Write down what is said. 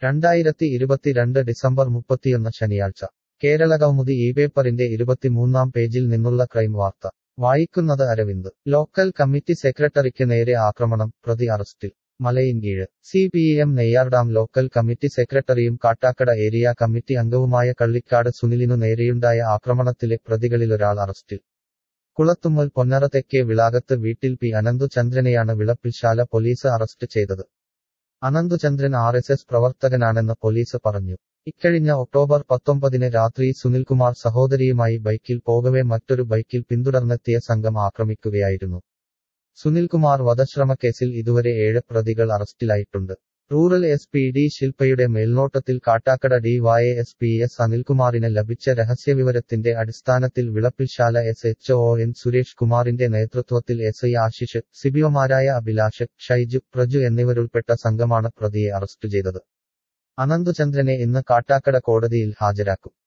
രണ്ടായിരത്തി ഇരുപത്തിരണ്ട് ഡിസംബർ മുപ്പത്തിയൊന്ന് ശനിയാഴ്ച കേരളകൗമുദി ഈ പേപ്പറിന്റെ ഇരുപത്തിമൂന്നാം പേജിൽ നിന്നുള്ള ക്രൈം വാർത്ത വായിക്കുന്നത് അരവിന്ദ് ലോക്കൽ കമ്മിറ്റി സെക്രട്ടറിക്ക് നേരെ ആക്രമണം പ്രതി അറസ്റ്റിൽ Malayinkeezh C P M Neyyar dam local committee സെക്രട്ടറിയും കാട്ടാക്കട ഏരിയ കമ്മിറ്റി അംഗവുമായ കള്ളിക്കാട് സുനിലിനു നേരെയുണ്ടായ ആക്രമണത്തിലെ പ്രതികളിലൊരാൾ അറസ്റ്റിൽ കുളത്തുമ്മൽ പൊന്നറ തെക്കേ വിളാകത്ത് വീട്ടിൽ പി അനന്തുചന്ദ്രനെയാണ് വിളപ്പിൽശാല പോലീസ് അറസ്റ്റ് ചെയ്തത് അനന്തുചന്ദ്രൻ ആർ എസ് എസ് പ്രവർത്തകനാണെന്ന് പോലീസ് പറഞ്ഞു ഇക്കഴിഞ്ഞ ഒക്ടോബർ പത്തൊമ്പതിന് രാത്രി സുനിൽകുമാർ സഹോദരിയുമായി ബൈക്കിൽ പോകവെ മറ്റൊരു ബൈക്കിൽ പിന്തുടർന്നെത്തിയ സംഘം ആക്രമിക്കുകയായിരുന്നു സുനിൽകുമാർ വധശ്രമക്കേസിൽ ഇതുവരെ ഏഴ് പ്രതികൾ അറസ്റ്റിലായിട്ടുണ്ട് റൂറൽ എസ് പി ഡി ശില്പയുടെ മേൽനോട്ടത്തിൽ Kattakada D Y S P S അനിൽകുമാറിന് ലഭിച്ച രഹസ്യവിവരത്തിന്റെ അടിസ്ഥാനത്തിൽ Vilappilsala S H O N Suresh കുമാറിന്റെ നേതൃത്വത്തിൽ എസ് ഐ ആശിഷ് സിബിഒമാരായ അഭിലാഷ് ഷൈജു പ്രജു എന്നിവരുൾപ്പെട്ട സംഘമാണ് പ്രതിയെ അറസ്റ്റ് ചെയ്തത് അനന്തുചന്ദ്രനെ ഇന്ന് കാട്ടാക്കട കോടതിയിൽ ഹാജരാക്കും